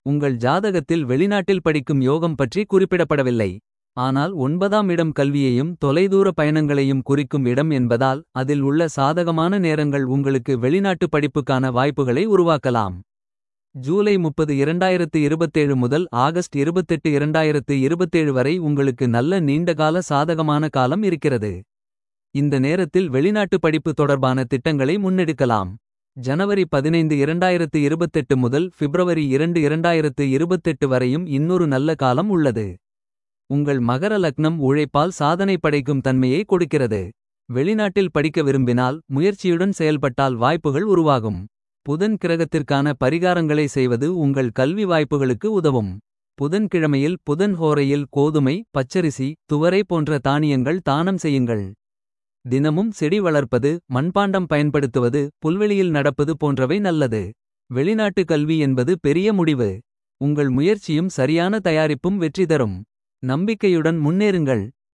உங்கள் ஜாதகத்தில் வெளிநாட்டில் படிக்கும் யோகம் பற்றி குறிப்பிடப்படவில்லை. ஆனால் ஒன்பதாம் இடம் கல்வியையும் தொலைதூர பயணங்களையும் குறிக்கும் இடம் என்பதால். அதில் உள்ள சாதகமான நேரங்கள் உங்களுக்கு வெளிநாட்டு படிப்புக்கான வாய்ப்புகளை உருவாக்கலாம். ஜூலை 30 2027 முதல் ஆகஸ்ட் 28 2027 வரை உங்களுக்கு நல்ல நீண்டகால சாதகமான காலம் இருக்கிறது. இந்த நேரத்தில் வெளிநாட்டு படிப்பு தொடர்பான திட்டங்களை முன்னெடுக்கலாம். ஜனவரி 15 2028 முதல் பிப்ரவரி 2 2028 வரையும் இன்னொரு நல்ல காலம் உள்ளது. உங்கள் மகர லக்னம் உழைப்பால் சாதனை படைக்கும் தன்மையை கொடுக்கிறது. வெளிநாட்டில் படிக்க விரும்பினால் முயற்சியுடன் செயல்பட்டால் வாய்ப்புகள் உருவாகும். புதன் கிரகத்திற்கான பரிகாரங்களை செய்வது உங்கள் கல்வி வாய்ப்புகளுக்கு உதவும். புதன் கிழமையில் புதன் ஹோரையில் கோதுமை பச்சரிசி துவரை போன்ற தானியங்கள் தானம் செய்யுங்கள். தினமும் செடி வளர்ப்பது மண்பாண்டம் பயன்படுத்துவது புல்வெளியில் நடப்பது போன்றவை நல்லது. வெளிநாட்டு கல்வி என்பது பெரிய முடிவு. உங்கள் முயற்சியும் சரியான தயாரிப்பும் வெற்றி தரும். நம்பிக்கையுடன் முன்னேறுங்கள்.